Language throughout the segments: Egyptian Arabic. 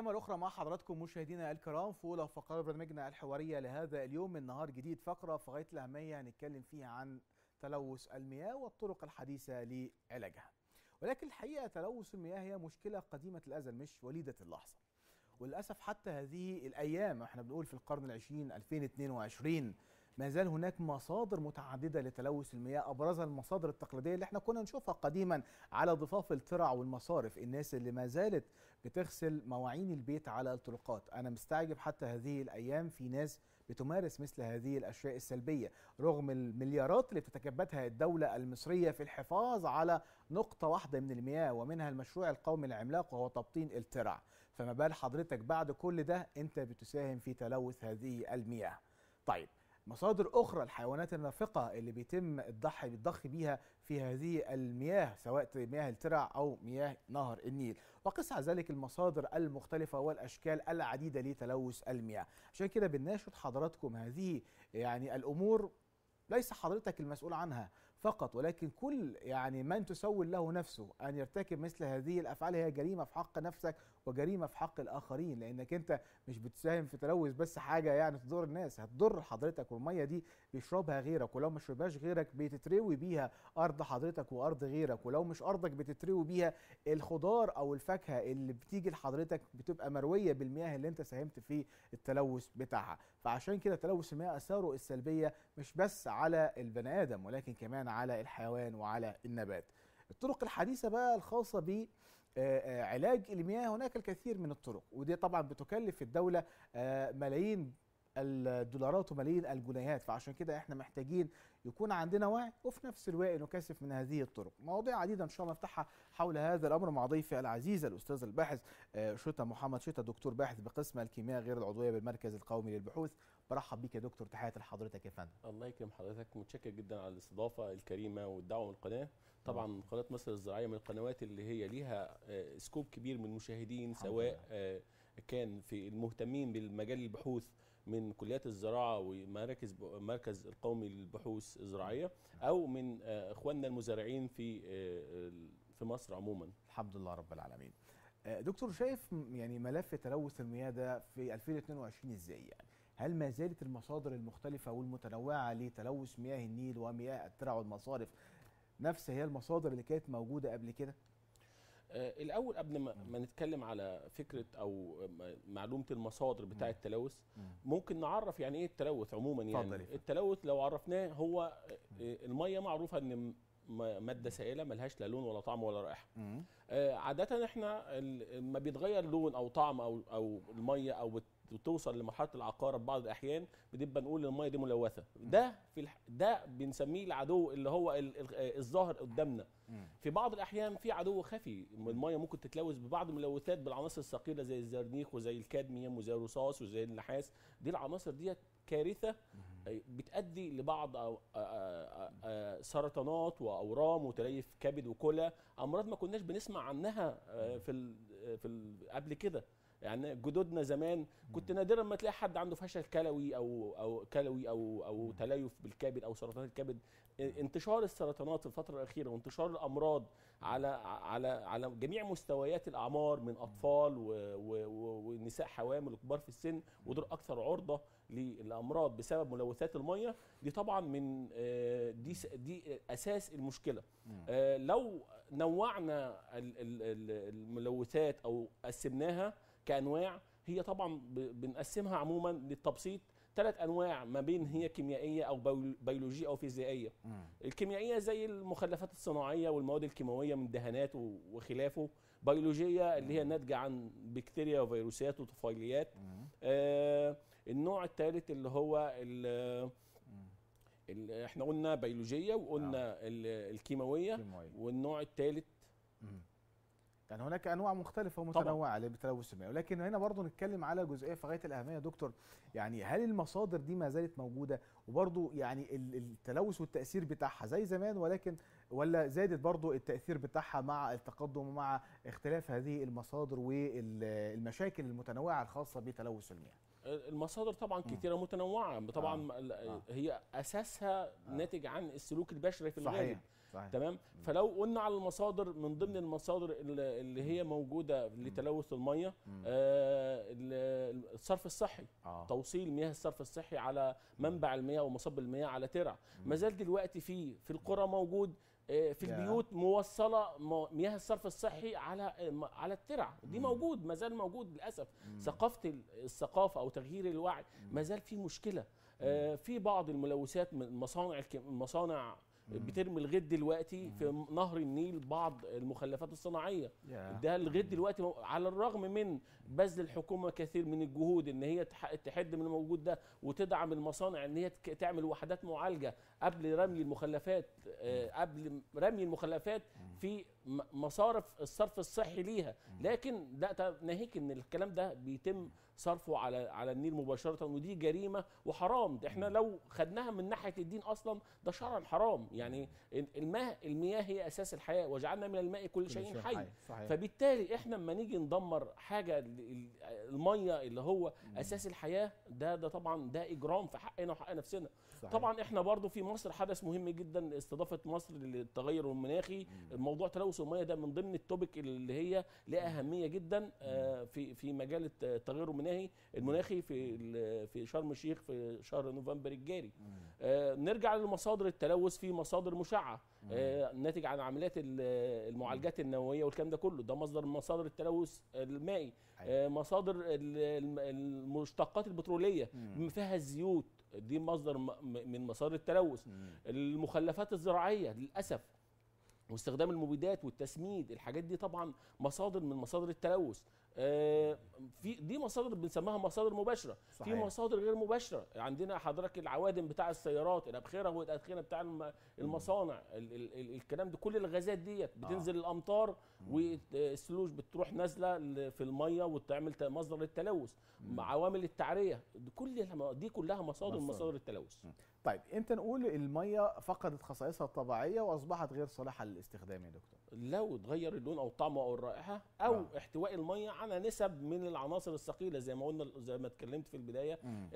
تحية مرة أخرى مع حضراتكم مشاهدينا الكرام في أولى فقرات برنامجنا الحوارية لهذا اليوم من نهار جديد فقرة في غاية الأهمية هنتكلم فيها عن تلوث المياه والطرق الحديثة لعلاجها ولكن الحقيقة تلوث المياه هي مشكلة قديمة الأزل مش وليدة اللحظة وللأسف حتى هذه الأيام احنا بنقول في القرن العشرين 2022 ما زال هناك مصادر متعددة لتلوث المياه أبرزها المصادر التقليدية اللي احنا كنا نشوفها قديما على ضفاف الترع والمصارف الناس اللي ما زالت بتغسل مواعين البيت على الطرقات أنا مستعجب حتى هذه الأيام في ناس بتمارس مثل هذه الأشياء السلبية رغم المليارات اللي بتتكبدها الدولة المصرية في الحفاظ على نقطة واحدة من المياه ومنها المشروع القومي العملاق وهو تبطين الترع فما بال حضرتك بعد كل ده أنت بتساهم في تلوث هذه المياه طيب مصادر اخرى الحيوانات النافقه اللي بيتم الضحي بالضخ بيها في هذه المياه سواء مياه الترع او مياه نهر النيل وقس على ذلك المصادر المختلفه والاشكال العديده لتلوث المياه عشان كده بنناشد حضراتكم هذه يعني الامور ليس حضرتك المسؤول عنها فقط ولكن كل يعني من تسول له نفسه ان يرتكب مثل هذه الافعال هي جريمه في حق نفسك وجريمه في حق الاخرين لانك انت مش بتساهم في تلوث بس حاجه يعني تضر الناس هتضر حضرتك والميه دي بيشربها غيرك ولو ما شربهاش غيرك بتتروي بيها ارض حضرتك وارض غيرك ولو مش ارضك بتتروي بيها الخضار او الفاكهه اللي بتيجي لحضرتك بتبقى مرويه بالمياه اللي انت ساهمت في التلوث بتاعها فعشان كده تلوث المياه اثاره السلبيه مش بس على البني ادم ولكن كمان على الحيوان وعلى النبات الطرق الحديثه بقى الخاصه ب علاج المياه هناك الكثير من الطرق ودي طبعا بتكلف الدوله ملايين الدولارات وملايين الجنيهات فعشان كده احنا محتاجين يكون عندنا وعي وفي نفس الوقت نكثف من هذه الطرق مواضيع عديده ان شاء الله نفتحها حول هذا الامر مع ضيفي العزيز الاستاذ الباحث شتا محمد شتا دكتور باحث بقسم الكيمياء غير العضويه بالمركز القومي للبحوث برحب بيك يا دكتور تحياتي لحضرتك يا فندم الله يكرم حضرتك متشكر جدا على الاستضافه الكريمه والدعوه من القناه طبعا قناه مصر الزراعيه من القنوات اللي هي ليها سكوب كبير من المشاهدين سواء كان في المهتمين بالمجال البحوث من كليات الزراعه ومراكز مركز القومي للبحوث الزراعيه او من اخواننا المزارعين في في مصر عموما الحمد لله رب العالمين دكتور شايف يعني ملف تلوث المياه ده في 2022 ازاي يعني هل ما زالت المصادر المختلفة والمتنوعة لتلوث مياه النيل ومياه الترع والمصارف نفس هي المصادر اللي كانت موجودة قبل كده؟ الاول قبل ما, ما نتكلم على فكره او معلومه المصادر بتاع التلوث ممكن نعرف يعني ايه التلوث عموما يعني فضل. التلوث لو عرفناه هو الميه معروفه ان ماده سائله ملهاش لا لون ولا طعم ولا رائحه عاده احنا ما بيتغير لون او طعم او او الميه او وتوصل لمرحله العقاره في بعض الاحيان بنبقى نقول الميه دي ملوثه ده في الح... ده بنسميه العدو اللي هو ال... ال... الظاهر قدامنا في بعض الاحيان في عدو خفي الميه ممكن تتلوث ببعض الملوثات بالعناصر الثقيله زي الزرنيخ وزي الكادميوم وزي الرصاص وزي النحاس دي العناصر ديت كارثه بتؤدي لبعض أو سرطانات واورام وتليف كبد وكلى امراض ما كناش بنسمع عنها في ال... في ال... قبل كده يعني جدودنا زمان كنت نادرا ما تلاقي حد عنده فشل كلوي او او كلوي او او تليف بالكبد او سرطان الكبد انتشار السرطانات في الفتره الاخيره وانتشار الامراض على على على جميع مستويات الاعمار من اطفال ونساء حوامل وكبار في السن ودول اكثر عرضه للامراض بسبب ملوثات الميه دي طبعا من دي دي اساس المشكله لو نوعنا الملوثات او قسمناها كانواع هي طبعا بنقسمها عموما للتبسيط ثلاث انواع ما بين هي كيميائيه او بيولوجيه او فيزيائيه مم. الكيميائيه زي المخلفات الصناعيه والمواد الكيماويه من دهانات وخلافه بيولوجيه اللي هي ناتجه عن بكتيريا وفيروسات وطفيليات آه النوع الثالث اللي هو اللي احنا قلنا بيولوجيه وقلنا آه. الكيماويه والنوع الثالث يعني هناك انواع مختلفه ومتنوعه لتلوث المياه ولكن هنا برضه نتكلم على جزئيه في غايه الاهميه يا دكتور يعني هل المصادر دي ما زالت موجوده وبرضه يعني التلوث والتاثير بتاعها زي زمان ولكن ولا زادت برضه التاثير بتاعها مع التقدم ومع اختلاف هذه المصادر والمشاكل المتنوعه الخاصه بتلوث المياه المصادر طبعا كثيره متنوعه طبعا آه. هي اساسها ناتج عن السلوك البشري في الغالب صحيح صحيح تمام فلو قلنا على المصادر من ضمن المصادر اللي اللي هي موجوده لتلوث الميه مم. آه، ال- الصرف الصحي اه توصيل مياه الصرف الصحي على منبع المياه ومصب المياه على ترع ما زال دلوقتي في في القرى موجود آه، في يا. البيوت موصله م- مياه الصرف الصحي على آه، م- على الترع دي موجود ما زال موجود للاسف ثقافه ال- الثقافه او تغيير الوعي ما زال في مشكله آه، في بعض الملوثات من مصانع الك- المصانع بترمي لغايه دلوقتي في نهر النيل بعض المخلفات الصناعيه يا. ده لغايه دلوقتي مو- على الرغم من بذل الحكومه كثير من الجهود ان هي تح- تحد من الموجود ده وتدعم المصانع ان هي تك- تعمل وحدات معالجه قبل رمي المخلفات آه، قبل رمي المخلفات في م- مصارف الصرف الصحي ليها لكن لا ت- ناهيك ان الكلام ده بيتم صرفه على على النيل مباشره ودي جريمه وحرام ده احنا لو خدناها من ناحيه الدين اصلا ده شرعا حرام يعني الماء المياه هي اساس الحياه وجعلنا من الماء كل كل شيء حي صحيح فبالتالي احنا لما نيجي ندمر حاجه ال- ال- الميه اللي هو اساس الحياه ده ده طبعا ده اجرام في حقنا وحق نفسنا صحيح. طبعا احنا برضو في مصر حدث مهم جدا استضافه مصر للتغير المناخي موضوع تلوث الميه ده من ضمن التوبيك اللي هي لها اهميه جدا آه، في في مجال الت- التغير المناخي المناخي في ال- في شرم الشيخ في شهر نوفمبر الجاري آه، نرجع لمصادر التلوث في مصادر مشعه آه، ناتج عن عمليات ال- المعالجات النوويه والكلام ده كله ده مصدر من مصادر التلوث المائي آه، مصادر ال- الم- المشتقات البتروليه بما فيها الزيوت دي مصدر م- م- من مصادر التلوث المخلفات الزراعيه للاسف واستخدام المبيدات والتسميد الحاجات دي طبعا مصادر من مصادر التلوث آه، في دي مصادر بنسميها مصادر مباشره في صحيح. مصادر غير مباشره عندنا حضرتك العوادم بتاع السيارات الابخره والادخنه بتاع الم- المصانع ال ال ال الكلام ده كل الغازات ديت بتنزل الامطار والثلوج بتروح نازله ل- في الميه وتعمل ت- مصدر للتلوث مع عوامل التعريه دي كل الم- دي كلها مصادر من مصادر. مصادر التلوث طيب امتى نقول الميه فقدت خصائصها الطبيعيه واصبحت غير صالحه للاستخدام يا دكتور لو اتغير اللون او الطعم او الرائحه او آه. آه. احتواء الميه على نسب من العناصر الثقيله زي ما قلنا زي ما اتكلمت في البدايه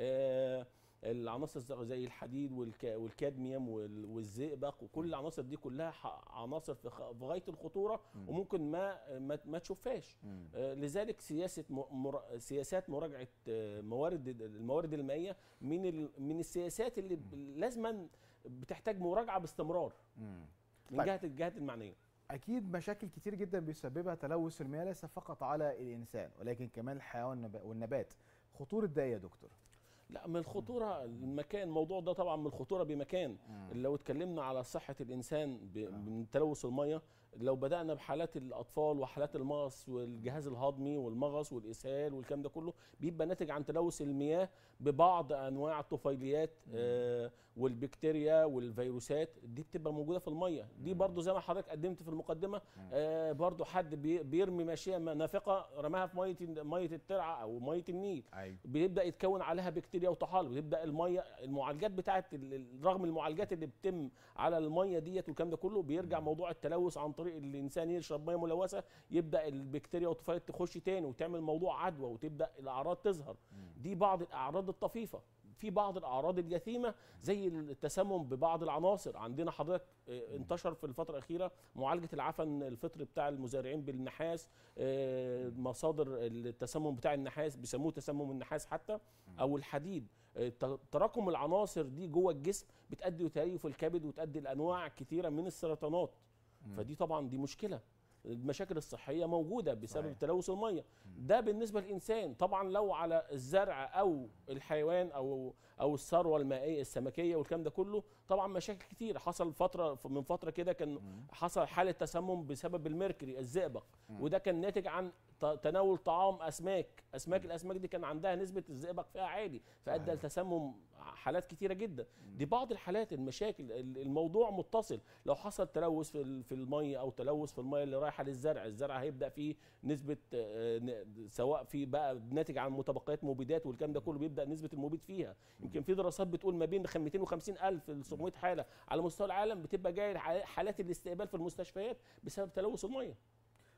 آه العناصر الز- زي الحديد والك... والكادميوم وال... والزئبق وكل العناصر دي كلها ح... عناصر في, خ... في غايه الخطوره وممكن ما ما, ما تشوفهاش آه لذلك سياسه م... مر... سياسات مراجعه آه، موارد الموارد المائيه من ال... من السياسات اللي ب- لازما بتحتاج مراجعه باستمرار من طيب. جهه الجهات المعنيه اكيد مشاكل كتير جدا بيسببها تلوث المياه ليس فقط على الانسان ولكن كمان الحيوان والنب- والنبات خطوره ده إيه يا دكتور لا من الخطوره المكان الموضوع ده طبعا من الخطوره بمكان لو اتكلمنا على صحه الانسان ب- من تلوث الميه لو بدانا بحالات الاطفال وحالات المغص والجهاز الهضمي والمغص والاسهال والكلام ده كله بيبقى ناتج عن تلوث المياه ببعض انواع الطفيليات آه والبكتيريا والفيروسات دي بتبقى موجوده في الميه دي برضو زي ما حضرتك قدمت في المقدمه آه برضو حد بي- بيرمي ماشيه نافقه رماها في ميه ميه الترعه او ميه النيل ايوه بيبدا يتكون عليها بكتيريا وطحالب بيبدا الميه المعالجات بتاعت ال- ال- رغم المعالجات اللي بتتم على الميه ديت والكلام ده كله بيرجع موضوع التلوث عن طريق الانسان يشرب ميه ملوثه يبدا البكتيريا والطفيليات تخش تاني وتعمل موضوع عدوى وتبدا الاعراض تظهر دي بعض الاعراض الطفيفه في بعض الاعراض الجسيمه زي التسمم ببعض العناصر عندنا حضرتك آه، انتشر في الفتره الاخيره معالجه العفن الفطري بتاع المزارعين بالنحاس آه، مصادر التسمم بتاع النحاس بيسموه تسمم النحاس حتى او الحديد آه، ت- تراكم العناصر دي جوه الجسم بتؤدي لتليف الكبد وتؤدي لانواع كثيره من السرطانات فدي طبعا دي مشكله المشاكل الصحيه موجوده بسبب صحيح. تلوث الميه ده بالنسبه للانسان طبعا لو على الزرع او الحيوان او او الثروه المائيه السمكيه والكلام ده كله طبعا مشاكل كتير حصل فتره من فتره كده كان حصل حاله تسمم بسبب الميركوري الزئبق وده كان ناتج عن ت- تناول طعام اسماك اسماك الاسماك دي كان عندها نسبه الزئبق فيها عالي فادى صحيح. لتسمم حالات كتيره جدا دي بعض الحالات المشاكل ال- الموضوع متصل لو حصل تلوث في ال- في الميه او تلوث في الميه اللي رايحه للزرع الزرع هيبدا فيه نسبه آه، ن- سواء في بقى ناتج عن متبقيات مبيدات والكلام ده كله بيبدا نسبه المبيد فيها يمكن في دراسات بتقول ما بين 250 الف ل 700 حاله على مستوى العالم بتبقى جايه حالات الاستقبال في المستشفيات بسبب تلوث الميه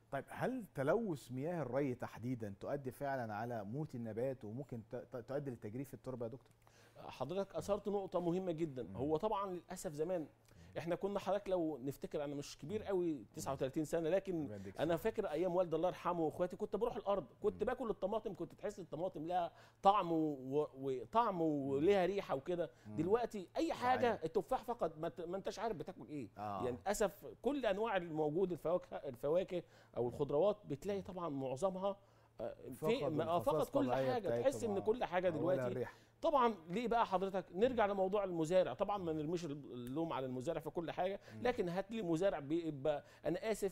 طيب هل تلوث مياه الري تحديدا تؤدي فعلا على موت النبات وممكن ت- ت- تؤدي لتجريف التربه يا دكتور؟ حضرتك اثرت نقطه مهمه جدا مم. هو طبعا للاسف زمان احنا كنا حضرتك لو نفتكر انا مش كبير قوي 39 سنه لكن انا فاكر ايام والدي الله يرحمه واخواتي كنت بروح الارض كنت مم. باكل الطماطم كنت تحس الطماطم لها طعم و- وطعم وليها ريحه وكده مم. دلوقتي اي حاجه صحيح. التفاح فقط ما, ت- ما انتش عارف بتاكل ايه آه. يعني للاسف كل انواع الموجود الفواكه الفواكه او الخضروات بتلاقي طبعا معظمها آه، في فقدوا ما- آه، الخصائص فقط كل الطبيعية حاجه بتاعتهم، تحس ان آه. كل حاجه أولها دلوقتي الريح طبعا ليه بقى حضرتك نرجع لموضوع المزارع طبعا ما نرميش اللوم على المزارع في كل حاجه مم. لكن هات لي مزارع بيبقى انا اسف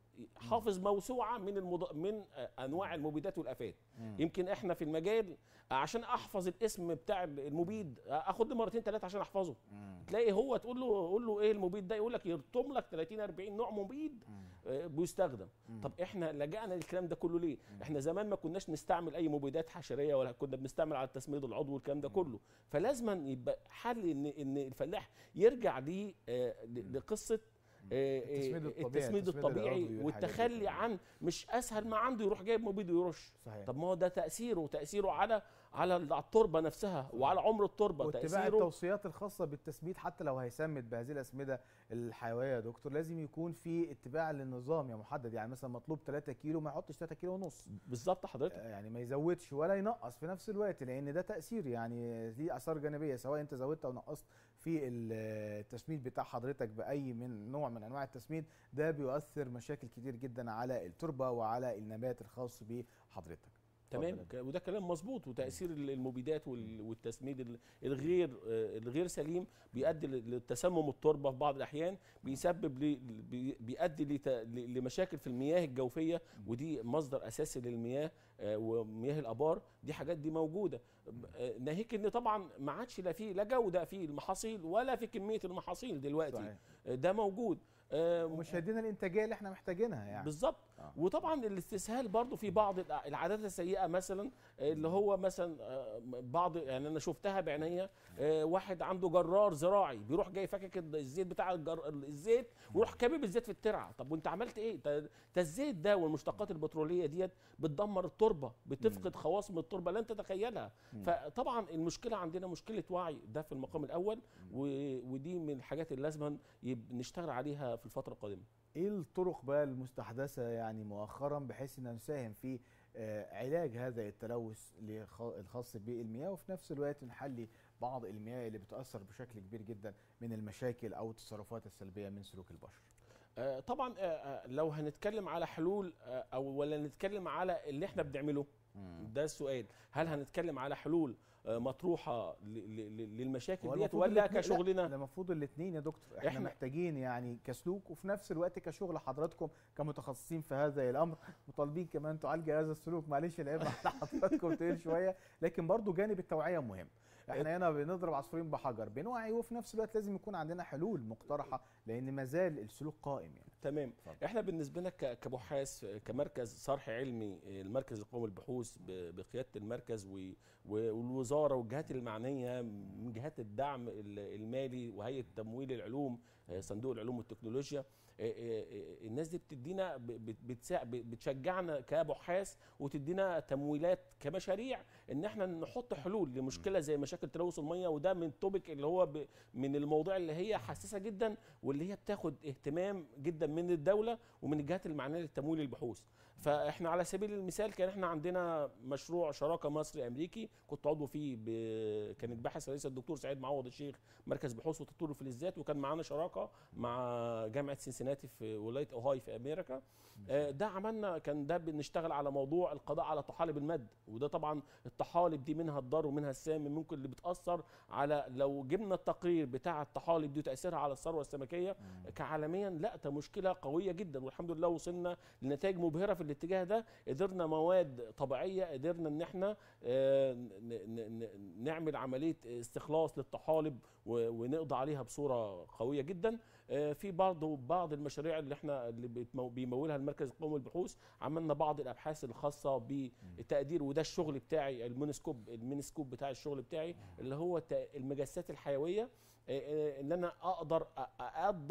حافظ موسوعه من المض... من انواع المبيدات والافات مم. يمكن احنا في المجال عشان احفظ الاسم بتاع المبيد اخد لي مرتين ثلاثه عشان احفظه مم. تلاقي هو تقول له قول له ايه المبيد ده يقول لك يرطم لك 30 40 نوع مبيد مم. آه، بيستخدم مم. طب احنا لجأنا للكلام ده كله ليه؟ مم. احنا زمان ما كناش نستعمل اي مبيدات حشريه ولا كنا بنستعمل على التسميد العضوي والكلام ده مم. كله، فلازما يبقى حل ان ان الفلاح يرجع ليه آه، ل- مم. لقصه آه، آه، التسميد الطبيعي، التسميد التسميد الطبيعي العضوي والحاجات دي والتخلي كلها. عن مش اسهل ما عنده يروح جايب مبيد ويرش صحيح طب ما هو ده تاثيره تاثيره على على على التربه نفسها وعلى عمر التربه واتباع تاثيره التوصيات الخاصه بالتسميد حتى لو هيسمد بهذه الاسمده الحيويه يا دكتور لازم يكون في اتباع للنظام يا محدد يعني مثلا مطلوب 3 كيلو ما يحطش 3 كيلو ونص بالظبط حضرتك آه، يعني ما يزودش ولا ينقص في نفس الوقت لان ده تاثير يعني ليه اثار جانبيه سواء انت زودت او نقصت في ال- التسميد بتاع حضرتك باي من نوع من انواع التسميد ده بيؤثر مشاكل كتير جدا على التربه وعلى النبات الخاص بحضرتك تمام اتفضل. ك- وده كلام مظبوط وتاثير ال- المبيدات وال- والتسميد ال- الغير آه، الغير سليم بيؤدي ل- لتسمم التربه في بعض الاحيان بيسبب لي بي- بيؤدي لت- ل- لمشاكل في المياه الجوفيه ودي مصدر اساسي للمياه آه، ومياه الابار دي حاجات دي موجوده آه، ناهيك ان طبعا ما عادش لا في لا جوده في المحاصيل ولا في كميه المحاصيل دلوقتي صحيح آه، ده موجود آه، ومش هيدينا الانتاجيه اللي احنا محتاجينها يعني بالظبط آه. وطبعا الاستسهال برضو في بعض الع- العادات السيئه مثلا اللي هو مثلا آه، بعض يعني انا شفتها بعينيا آه، واحد عنده جرار زراعي بيروح جاي فاكك الزيت بتاع الجر... الزيت ويروح كابب الزيت في الترعه طب وانت عملت ايه ده ده الزيت ده والمشتقات البتروليه ديت بتدمر التربه بتفقد خواص من التربه لن تتخيلها مم. فطبعا المشكله عندنا مشكله وعي ده في المقام الاول و... ودي من الحاجات اللي لازم يب- نشتغل عليها في الفتره القادمه ايه الطرق بقى المستحدثه يعني مؤخرا بحيث ان نساهم في آه، علاج هذا التلوث لخ- الخاص بالمياه وفي نفس الوقت نحلي بعض المياه اللي بتاثر بشكل كبير جدا من المشاكل او التصرفات السلبيه من سلوك البشر آه، طبعا آه، آه، لو هنتكلم على حلول آه، او ولا نتكلم على اللي احنا بنعمله ده السؤال هل هنتكلم على حلول آه، مطروحه ل- ل- ل- للمشاكل هو ديت المفروض ولا الاتنين- لا، كشغلنا ده المفروض الاثنين يا دكتور احنا, إحنا- محتاجين يعني كسلوك وفي نفس الوقت كشغل حضراتكم كمتخصصين في هذا الامر مطالبين كمان تعالج هذا السلوك معلش العيب على حضراتكم تقيل شويه لكن برضو جانب التوعيه مهم احنا هنا بنضرب عصفورين بحجر بنوعي وفي نفس الوقت لازم يكون عندنا حلول مقترحه لان ما زال السلوك قائم يعني تمام اتفضل. احنا بالنسبه لنا ك- كبحاث آه، كمركز صرح علمي آه، المركز القومي للبحوث ب- بقياده المركز و- و- والوزاره والجهات المعنيه من جهات الدعم ال- المالي وهيئه تمويل العلوم آه، صندوق العلوم والتكنولوجيا آه، آه، آه، الناس دي بتدينا ب- بت- بتسا- ب- بتشجعنا كبحاث وتدينا تمويلات كمشاريع ان احنا نحط حلول لمشكله زي مشاكل تلوث الميه وده من توبك اللي هو ب- من المواضيع اللي هي حساسه جدا واللي هي بتاخد اهتمام جدا من الدوله ومن الجهات المعنيه للتمويل البحوث فاحنا على سبيل المثال كان احنا عندنا مشروع شراكه مصري امريكي كنت عضو فيه ب... كان الباحث رئيس الدكتور سعيد معوض الشيخ مركز بحوث وتطوير الفلزات وكان معانا شراكه مع جامعه سنسناتي في ولايه اوهاي في امريكا آه، ده عملنا كان ده بنشتغل على موضوع القضاء على طحالب المد وده طبعا الطحالب دي منها الضار ومنها السام ممكن اللي بتاثر على لو جبنا التقرير بتاع الطحالب دي وتاثيرها على الثروه السمكيه كعالميا لا ده مشكله قويه جدا والحمد لله وصلنا لنتائج مبهره في الاتجاه ده قدرنا مواد طبيعيه قدرنا ان احنا آه، ن- ن- ن- نعمل عمليه استخلاص للطحالب و- ونقضي عليها بصوره قويه جدا آه، في برضه بعض المشاريع اللي احنا اللي بيتمو- بيمولها المركز القومي للبحوث عملنا بعض الابحاث الخاصه بالتقدير وده الشغل بتاعي المونسكوب المينسكوب بتاع الشغل بتاعي اللي هو الت- المجسات الحيويه آه، آه، ان انا اقدر أ- اقدر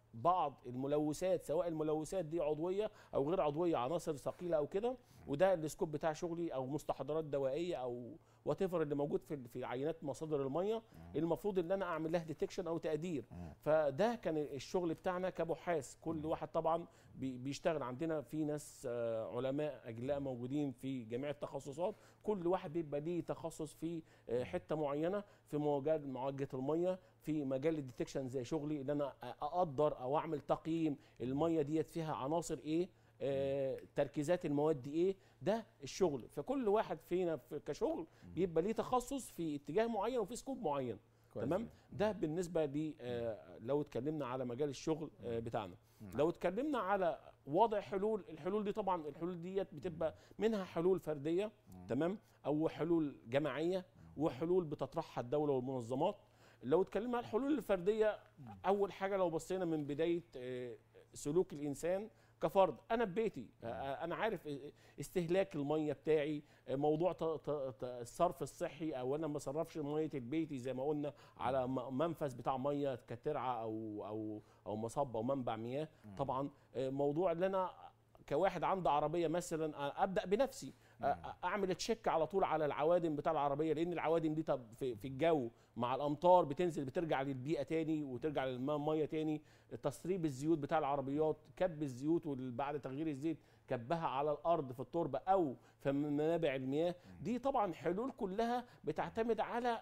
بعض الملوثات سواء الملوثات دي عضويه او غير عضويه عناصر ثقيله او كده وده السكوب بتاع شغلي او مستحضرات دوائيه او وات اللي موجود في في عينات مصادر الميه المفروض ان انا اعمل لها ديتكشن او تقدير فده كان الشغل بتاعنا كبحاث كل واحد طبعا بي- بيشتغل عندنا في ناس آه، علماء اجلاء موجودين في جميع التخصصات كل واحد بيبقى ليه تخصص في آه، حته معينه في مواجهه معالجه الميه في مجال الديتكشن زي شغلي ان انا اقدر او اعمل تقييم الميه ديت فيها عناصر ايه آه، تركيزات المواد دي ايه ده الشغل فكل واحد فينا في- كشغل بيبقى ليه تخصص في اتجاه معين وفي سكوب معين كويس تمام جدا. ده بالنسبه لي آه، لو اتكلمنا على مجال الشغل آه، بتاعنا لو اتكلمنا على وضع حلول الحلول دي طبعا الحلول ديت بتبقى منها حلول فرديه تمام او حلول جماعيه وحلول بتطرحها الدوله والمنظمات لو اتكلمنا على الحلول الفرديه اول حاجه لو بصينا من بدايه آه، سلوك الانسان كفرد انا ببيتي آه، انا عارف استهلاك الميه بتاعي آه، موضوع ت- ت- ت- الصرف الصحي او انا ما اصرفش ميه البيتي زي ما قلنا على م- منفذ بتاع ميه كترعه او او او مصب او منبع مياه طبعا آه، موضوع ان انا كواحد عنده عربيه مثلا آه، ابدا بنفسي آه، اعمل تشيك على طول على العوادم بتاع العربيه لان العوادم دي طب في, في الجو مع الامطار بتنزل بترجع للبيئه تاني وترجع للميه تاني تسريب الزيوت بتاع العربيات كب الزيوت وبعد تغيير الزيت كبها على الارض في التربه او في منابع المياه دي طبعا حلول كلها بتعتمد على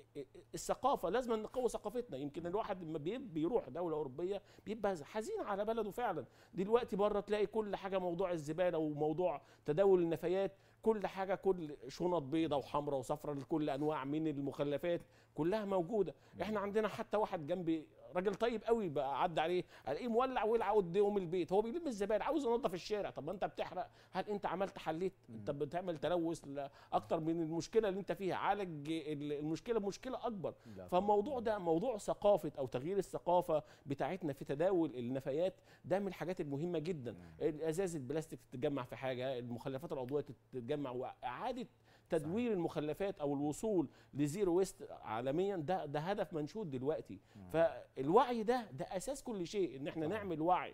الثقافه لازم نقوي ثقافتنا يمكن الواحد لما بي- بيروح دوله اوروبيه بيبقى حزين على بلده فعلا دلوقتي بره تلاقي كل حاجه موضوع الزباله وموضوع تداول النفايات كل حاجه كل شنط بيضة وحمراء وصفراء لكل انواع من المخلفات كلها موجوده احنا عندنا حتى واحد جنبي راجل طيب قوي بقى عدى عليه الاقيه مولع ولع قدام البيت هو بيلم الزباله عاوز ينظف الشارع طب ما انت بتحرق هل انت عملت حليت انت بتعمل تلوث ل- اكتر من المشكله اللي انت فيها عالج ال- المشكله بمشكله اكبر لا. فالموضوع ده موضوع ثقافه او تغيير الثقافه بتاعتنا في تداول النفايات ده من الحاجات المهمه جدا الازاز البلاستيك تتجمع في حاجه المخلفات العضويه تتجمع واعاده تدوير المخلفات او الوصول لزيرو ويست عالميا ده ده هدف منشود دلوقتي فالوعي ده ده اساس كل شيء ان احنا صحيح. نعمل وعي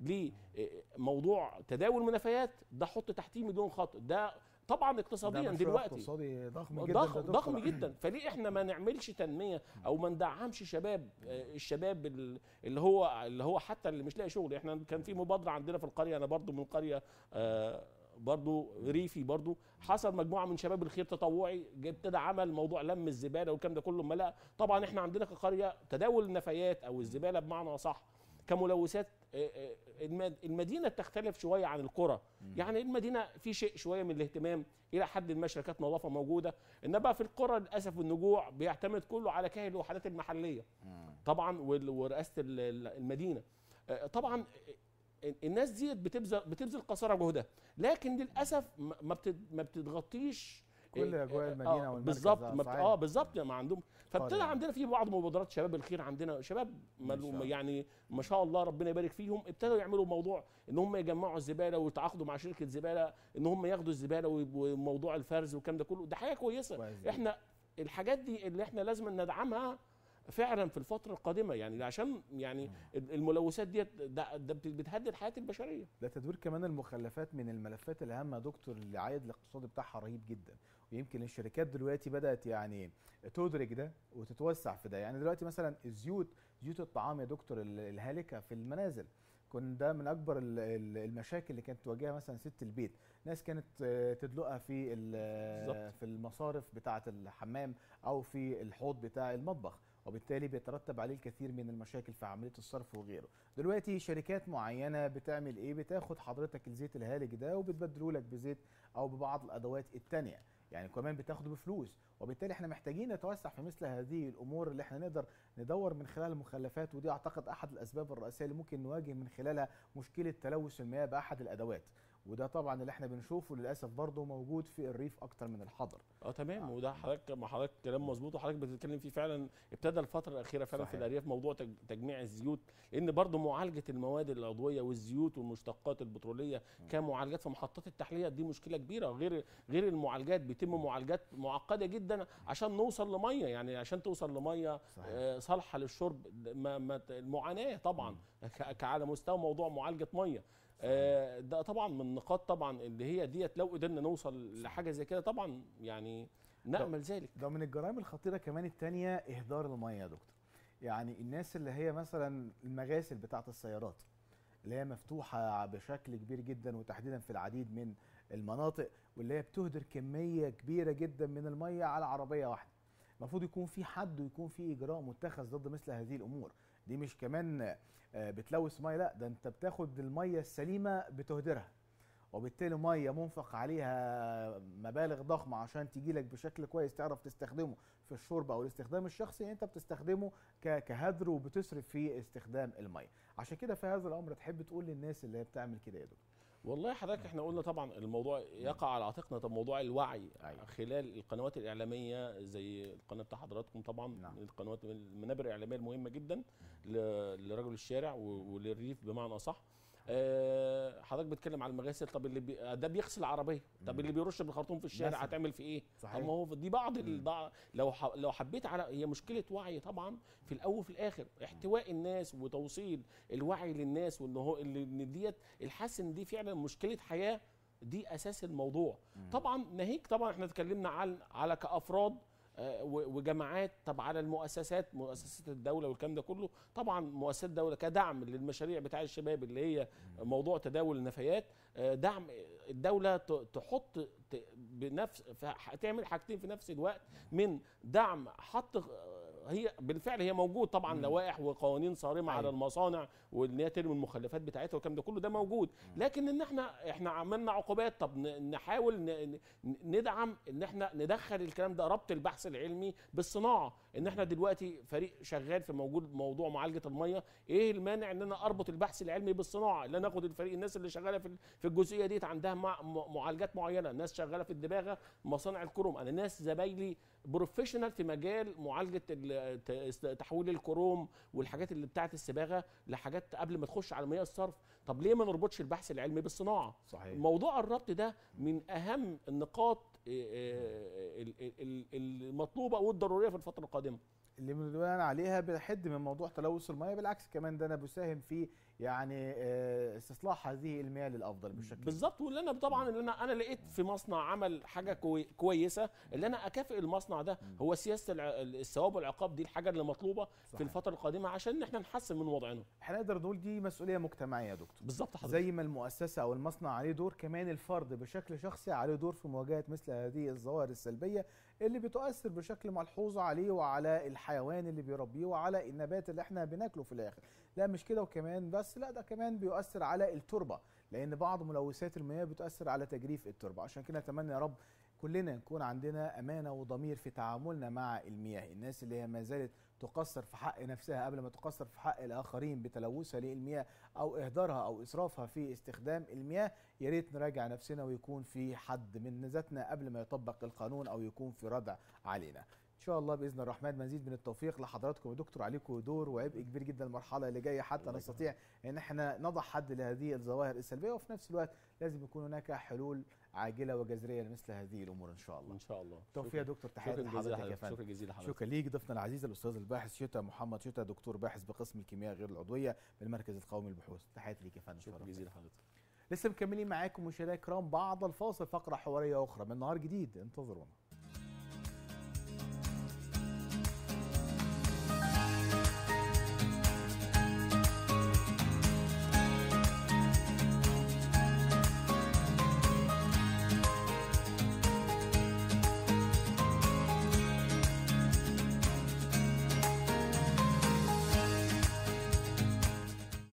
لموضوع تداول المنفايات ده حط تحتيه مليون خط ده طبعا ده اقتصاديا مشروع دلوقتي اقتصادي ضخم جدا ضخم ده ضخم دكتور. جدا فليه احنا ما نعملش تنميه او ما ندعمش شباب آه، الشباب ال- اللي هو اللي هو حتى اللي مش لاقي شغل احنا كان في مبادره عندنا في القريه انا برضو من قريه آه، برضو ريفي برضو حصل مجموعه من شباب الخير تطوعي جه ابتدى عمل موضوع لم الزباله والكلام ده كله ملا طبعا احنا عندنا كقريه تداول النفايات او الزباله بمعنى اصح كملوثات آه، آه، المد- المدينه تختلف شويه عن القرى يعني المدينه في شيء شويه من الاهتمام الى حد ما شركات نظافه موجوده انما في القرى للاسف والنجوع بيعتمد كله على كاهل الوحدات المحليه طبعا وال- ورئاسه ال- ال- المدينه آه، طبعا آه، الناس دي بتبذل بتبذل قصارى جهدها لكن للاسف ما ما بت- ما بتتغطيش كل آه، أجواء آه، المدينة آه، والمركز، بالظبط آه، ما بت- صحيح. اه بالظبط ما عندهم فابتدى يعني. عندنا في بعض مبادرات شباب الخير عندنا شباب ما شاء ملو- الله. يعني ما شاء الله ربنا يبارك فيهم ابتدوا يعملوا موضوع ان هم يجمعوا الزباله ويتعاقدوا مع شركه زباله ان هم ياخدوا الزباله ويب- وموضوع الفرز والكلام ده كله ده حاجه كويسه كويس جدا. احنا الحاجات دي اللي احنا لازم ندعمها فعلا في الفتره القادمه يعني عشان يعني الملوثات ديت ده, ده بت- بتهدد حياه البشريه ده تدوير كمان المخلفات من الملفات الهامه يا دكتور اللي عائد الاقتصادي بتاعها رهيب جدا ويمكن الشركات دلوقتي بدات يعني تدرك ده وتتوسع في ده يعني دلوقتي مثلا الزيوت زيوت الطعام يا دكتور ال- الهالكه في المنازل كان ده من اكبر ال- ال- المشاكل اللي كانت تواجهها مثلا ست البيت ناس كانت آه، تدلقها في ال- بالظبط. في المصارف بتاعه الحمام او في الحوض بتاع المطبخ وبالتالي بيترتب عليه الكثير من المشاكل في عمليه الصرف وغيره دلوقتي شركات معينه بتعمل ايه بتاخد حضرتك الزيت الهالك ده وبتبدله لك بزيت او ببعض الادوات التانية يعني كمان بتاخده بفلوس وبالتالي احنا محتاجين نتوسع في مثل هذه الامور اللي احنا نقدر ندور من خلال المخلفات ودي اعتقد احد الاسباب الرئيسيه اللي ممكن نواجه من خلالها مشكله تلوث المياه باحد الادوات وده طبعا اللي احنا بنشوفه للاسف برضه موجود في الريف اكتر من الحضر اه تمام آه. وده حضرتك ما حضرتك كلام مظبوط وحضرتك بتتكلم فيه فعلا ابتدى الفتره الاخيره فعلا صحيح. في الارياف موضوع تج- تجميع الزيوت لان برضو معالجه المواد العضويه والزيوت والمشتقات البتروليه كمعالجات في محطات التحليه دي مشكله كبيره غير غير المعالجات بيتم معالجات معقده جدا عشان نوصل لميه يعني عشان توصل لميه صحيح. آه، صالحه للشرب ما ما ت- المعاناه طبعا ك- على مستوى موضوع معالجه ميه آه، ده طبعا من النقاط طبعا اللي هي ديت لو قدرنا نوصل لحاجه زي كده طبعا يعني نامل ذلك ده من الجرائم الخطيره كمان التانية اهدار الميه يا دكتور يعني الناس اللي هي مثلا المغاسل بتاعه السيارات اللي هي مفتوحه بشكل كبير جدا وتحديدا في العديد من المناطق واللي هي بتهدر كميه كبيره جدا من الميه على عربيه واحده المفروض يكون في حد ويكون في اجراء متخذ ضد مثل هذه الامور دي مش كمان آه، بتلوث ميه لا ده انت بتاخد الميه السليمه بتهدرها وبالتالي ميه منفق عليها مبالغ ضخمه عشان تجي لك بشكل كويس تعرف تستخدمه في الشرب او الاستخدام الشخصي انت بتستخدمه ك- كهدر وبتصرف في استخدام الميه عشان كده في هذا الامر تحب تقول للناس اللي هي بتعمل كده يا دكتور والله حضرتك احنا قلنا طبعا الموضوع يقع على عاتقنا طب موضوع الوعي أيوة. خلال القنوات الاعلاميه زي القناه بتاع حضراتكم طبعا نعم. القنوات من المنابر الاعلاميه المهمه جدا ل- لرجل الشارع و- وللريف بمعنى اصح آه، حضرتك بتتكلم على المغاسل طب اللي بي... ده بيغسل عربيه طب مم. اللي بيرش بالخرطوم في الشارع مثلاً. هتعمل في ايه صحيح. طب ما هو دي بعض مم. الضع... لو ح... لو حبيت على هي مشكله وعي طبعا في الاول وفي الاخر احتواء الناس وتوصيل الوعي للناس وان هو اللي- ان ديت الحاسس ان دي فعلا مشكله حياه دي اساس الموضوع مم. طبعا ناهيك طبعا احنا اتكلمنا عن على كافراد آه، و- وجماعات طب على المؤسسات مؤسسات الدوله والكلام ده كله طبعا مؤسسات الدوله كدعم للمشاريع بتاع الشباب اللي هي موضوع تداول النفايات آه، دعم الدوله ت- تحط ت- بنفس ف- تعمل حاجتين في نفس الوقت من دعم حط آه، هي بالفعل هي موجود طبعا مم. لوائح وقوانين صارمه على أيوة. المصانع وان هي ترمي المخلفات بتاعتها والكلام ده كله ده موجود لكن ان احنا احنا عملنا عقوبات طب ن- نحاول ن- ن- ندعم ان احنا ندخل الكلام ده ربط البحث العلمي بالصناعه ان احنا دلوقتي فريق شغال في موجود موضوع معالجه الميه ايه المانع ان انا اربط البحث العلمي بالصناعه ان انا اخد الفريق الناس اللي شغاله في ال- في الجزئيه ديت عندها مع م- معالجات معينه ناس شغاله في الدباغه مصانع الكروم انا ناس زمايلي بروفيشنال في مجال معالجه ال- ت- است- تحويل الكروم والحاجات اللي بتاعت الصباغه لحاجات قبل ما تخش على مياه الصرف طب ليه ما نربطش البحث العلمي بالصناعه صحيح موضوع الربط ده من اهم النقاط آه، آه، ال- ال- ال- المطلوبه والضروريه في الفتره القادمه اللي بنبنى عليها بيحد من موضوع تلوث الميه بالعكس كمان ده انا بساهم في يعني آه، استصلاح هذه المياه للافضل بالشكل بالظبط واللي انا طبعا اللي انا انا لقيت في مصنع عمل حاجه كوي كويسه اللي انا اكافئ المصنع ده هو سياسه الع- الثواب والعقاب دي الحاجه اللي مطلوبه في صحيح. الفتره القادمه عشان احنا نحسن من وضعنا احنا نقدر نقول دي مسؤوليه مجتمعيه يا دكتور بالظبط حضرتك زي ما المؤسسه او المصنع عليه دور كمان الفرد بشكل شخصي عليه دور في مواجهه مثل هذه الظواهر السلبيه اللي بتؤثر بشكل ملحوظ عليه وعلى الحيوان اللي بيربيه وعلى النبات اللي احنا بناكله في الاخر لا مش كده وكمان بس لا ده كمان بيؤثر على التربه لان بعض ملوثات المياه بتؤثر على تجريف التربه عشان كده اتمنى يا رب كلنا يكون عندنا امانه وضمير في تعاملنا مع المياه الناس اللي هي ما زالت تقصر في حق نفسها قبل ما تقصر في حق الاخرين بتلوثها للمياه او اهدارها او اسرافها في استخدام المياه يا ريت نراجع نفسنا ويكون في حد من ذاتنا قبل ما يطبق القانون او يكون في ردع علينا ان شاء الله باذن الرحمن مزيد من التوفيق لحضراتكم يا دكتور عليكم دور وعبء كبير جدا المرحله اللي جايه حتى الله نستطيع ان احنا نضع حد لهذه الظواهر السلبيه وفي نفس الوقت لازم يكون هناك حلول عاجله وجذريه لمثل هذه الامور ان شاء الله ان شاء الله توفيق يا دكتور شكرا تحياتي جزيلا لحضرتك يا حضرتك فندم شكرا جزيلا حضرتك شكرا ليك ضيفنا العزيز الاستاذ الباحث شتا محمد شتا دكتور باحث بقسم الكيمياء غير العضويه بالمركز القومي للبحوث تحياتي ليك يا فندم شكرا شرفتك. جزيلا حضرتك لسه مكملين معاكم مشاهدينا الكرام بعد الفاصل فقره حواريه اخرى من نهار جديد انتظرونا